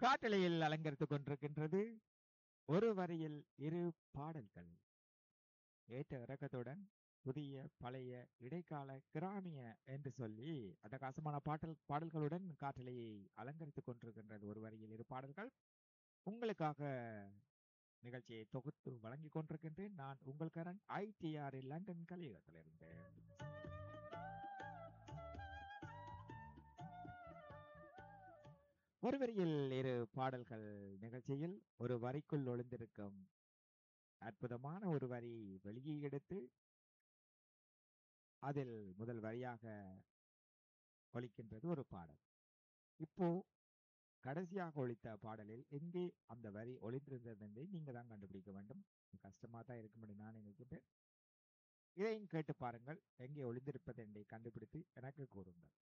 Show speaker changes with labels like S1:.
S1: காட்டலையில் அலங்கரித்துக் கொண்டிருக்கின்றது ஒரு வரியில் இரு பாடல்கள் ஏற்ற இறக்கத்துடன் புதிய பழைய இடைக்கால கிராமிய என்று சொல்லி அட்டகாசமான பாடல் பாடல்களுடன் காற்றலையை அலங்கரித்துக் கொண்டிருக்கின்றது ஒரு வரியில் இரு பாடல்கள் உங்களுக்காக நிகழ்ச்சியை தொகுத்து வழங்கிக் கொண்டிருக்கின்றேன் நான் உங்கள் கரண் ஐடிஆர் லண்டன் கலையகத்திலிருந்து ஒரு வரியில் இரு பாடல்கள் நிகழ்ச்சியில் ஒரு வரிக்குள் ஒளிந்திருக்கும் அற்புதமான ஒரு வரி வெளியே எடுத்து அதில் முதல் வரியாக ஒலிக்கின்றது ஒரு பாடல் இப்போ கடைசியாக ஒலித்த பாடலில் எங்கே அந்த வரி ஒளிந்திருந்தது என்பதை நீங்க தான் கண்டுபிடிக்க வேண்டும் கஷ்டமா தான் இருக்கும் என்று நான் நினைக்கின்றேன் இதையும் கேட்டு பாருங்கள் எங்கே ஒளிந்திருப்பது என்பதை கண்டுபிடித்து எனக்கு கூறுங்கள்